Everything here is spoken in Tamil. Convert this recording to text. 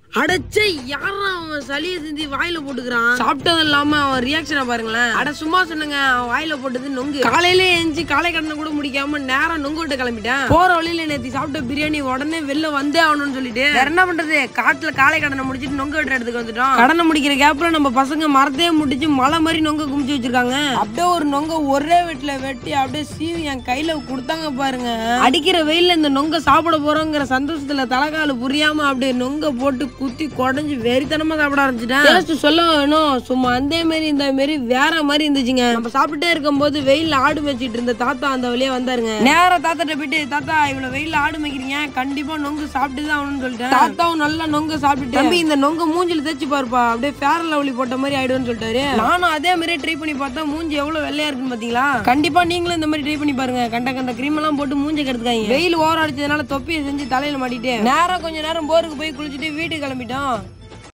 அடச்சே யாரா அவன் சளியை சிந்தி வாயில போட்டுக்கிறான் சாப்பிட்டது இல்லாம அவன் ரியாக்ஷனை பாருங்களேன் அட சும்மா சொன்னுங்க அவன் வாயில போட்டது நொங்கு காலையில எஞ்சி காலை கடனை கூட முடிக்காம நேரா நொங்கு விட்டு கிளம்பிட்டேன் போற வழியில நேத்து சாப்பிட்ட பிரியாணி உடனே வெளில வந்தே ஆகணும்னு சொல்லிட்டு வேற என்ன பண்றது காட்டுல காலை கடனை முடிச்சிட்டு நொங்கு வெட்டுற இடத்துக்கு வந்துட்டோம் கடனை முடிக்கிற கேப்ல நம்ம பசங்க மரத்தையே முடிச்சு மலை மாதிரி நொங்க குமிச்சு வச்சிருக்காங்க அப்படியே ஒரு நொங்க ஒரே வெட்டுல வெட்டி அப்படியே சீவி என் கையில கொடுத்தாங்க பாருங்க அடிக்கிற வெயில்ல இந்த நொங்க சாப்பிட போறோங்கிற சந்தோஷத்துல தலைகால புரியாம அப்படியே நொங்க போட்டு குத்தி குடஞ்சு வெறித்தனமா சாப்பிட ஆரம்பிச்சிட்டேன் டேஸ்ட் சொல்ல வேணும் சும்மா அந்த மாதிரி இந்த மாதிரி வேற மாதிரி இருந்துச்சுங்க நம்ம சாப்பிட்டே இருக்கும்போது வெயில்ல ஆடு மேய்ச்சிட்டு இருந்த தாத்தா அந்த வழியா வந்தாருங்க நேரா தாத்தாட்ட போயிட்டு தாத்தா இவ்வளவு வெயில்ல ஆடு மேய்க்கிறீங்க கண்டிப்பா நொங்கு சாப்பிட்டு தான் ஆகணும்னு சொல்லிட்டேன் தாத்தாவும் நல்லா நொங்கு சாப்பிட்டு தம்பி இந்த நொங்க மூஞ்சில தேய்ச்சி பாருப்பா அப்படியே ஃபேர் லவ்லி போட்ட மாதிரி ஆயிடும்னு சொல்லிட்டாரு நானும் அதே மாதிரி ட்ரை பண்ணி பார்த்தா மூஞ்சி எவ்வளவு வெள்ளையா இருக்குன்னு பாத்தீங்களா கண்டிப்பா நீங்களும் இந்த மாதிரி ட்ரை பண்ணி பாருங்க கண்ட கண்ட கிரீம் எல்லாம் போட்டு மூஞ்சி கெடுத்துக்காங்க வெயில் ஓரம் அடிச்சதுனால தொப்பியை செஞ்சு தலையில மாட்டிட்டு நேரம் கொஞ்ச நேரம் போருக்கு போய் குளிச்சுட்டு வீட்டுக்கு கிளம்பிட்டோம்